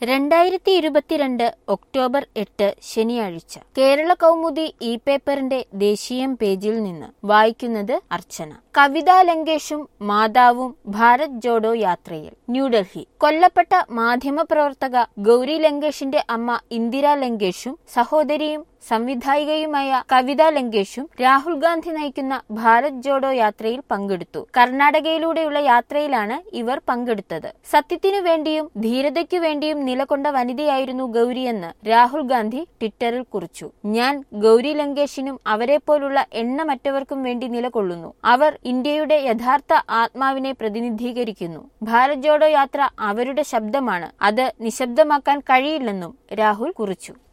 രണ്ടായിരത്തി ഇരുപത്തിരണ്ട് ഒക്ടോബർ എട്ട് ശനിയാഴ്ച കേരള കൗമുദി ഇ പേപ്പറിന്റെ ദേശീയം പേജിൽ നിന്ന് വായിക്കുന്നത് അർച്ചന കവിതാ ലങ്കേഷും മാതാവും ഭാരത് ജോഡോ യാത്രയിൽ ന്യൂഡൽഹി കൊല്ലപ്പെട്ട മാധ്യമപ്രവർത്തക ഗൗരി ലങ്കേഷിന്റെ അമ്മ ഇന്ദിര ലങ്കേഷും സഹോദരിയും സംവിധായികയുമായ കവിത ലങ്കേഷും രാഹുൽ ഗാന്ധി നയിക്കുന്ന ഭാരത് ജോഡോ യാത്രയിൽ പങ്കെടുത്തു കർണാടകയിലൂടെയുള്ള യാത്രയിലാണ് ഇവർ പങ്കെടുത്തത് സത്യത്തിനു വേണ്ടിയും ധീരതയ്ക്കു വേണ്ടിയും നിലകൊണ്ട വനിതയായിരുന്നു ഗൗരിയെന്ന് രാഹുൽ ഗാന്ധി ട്വിറ്ററിൽ കുറിച്ചു ഞാൻ ഗൗരി ലങ്കേഷിനും അവരെപ്പോലുള്ള എണ്ണമറ്റവർക്കും വേണ്ടി നിലകൊള്ളുന്നു അവർ ഇന്ത്യയുടെ യഥാർത്ഥ ആത്മാവിനെ പ്രതിനിധീകരിക്കുന്നു ഭാരത് ജോഡോ യാത്ര അവരുടെ ശബ്ദമാണ് അത് നിശബ്ദമാക്കാൻ കഴിയില്ലെന്നും രാഹുൽ കുറിച്ചു